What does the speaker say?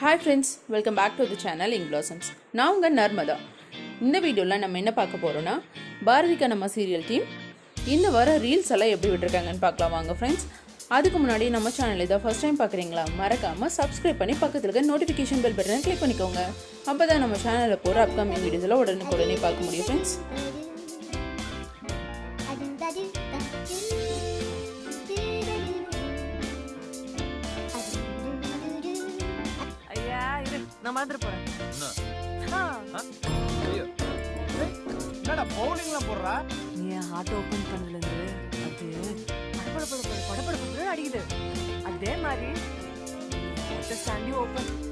hi friends welcome back to the channel இங் blossoms நான் உங்கள் நர்மதா இந்த வீடியோவில் நம்ம என்ன பார்க்க போகிறோன்னா பாரதி கண்ணம்மா சீரியல் டீம் இந்த வாரம் ரீல்ஸ் எல்லாம் எப்படி விட்டுருக்காங்கன்னு பார்க்கலாம் வாங்க ஃப்ரெண்ட்ஸ் அதுக்கு முன்னாடி நம்ம சேனல் இதை ஃபஸ்ட் டைம் பார்க்குறீங்களா மறக்காமல் சப்ஸ்கிரைப் பண்ணி பக்கத்தில் இருக்க நோட்டிஃபிகேஷன் பெல் பட்டனை கிளிக் பண்ணிக்கோங்க அப்போ தான் நம்ம சேனலில் போகிற அப்கமிங் வீடியோஸில் உடனுக்குடனே பார்க்க முடியும் ஃப்ரெண்ட்ஸ் ஐயா இரு நான் மறந்துட்டு போறேன் ஆ, என்னடா பவுலிங்லாம் போடுறா நீ ஹார்ட் ஓபன் பண்ணல இருந்து அது படபட பட பட பட பட பட அடிக்குது அதே மாதிரி ஸ்டாண்டி ஓபன்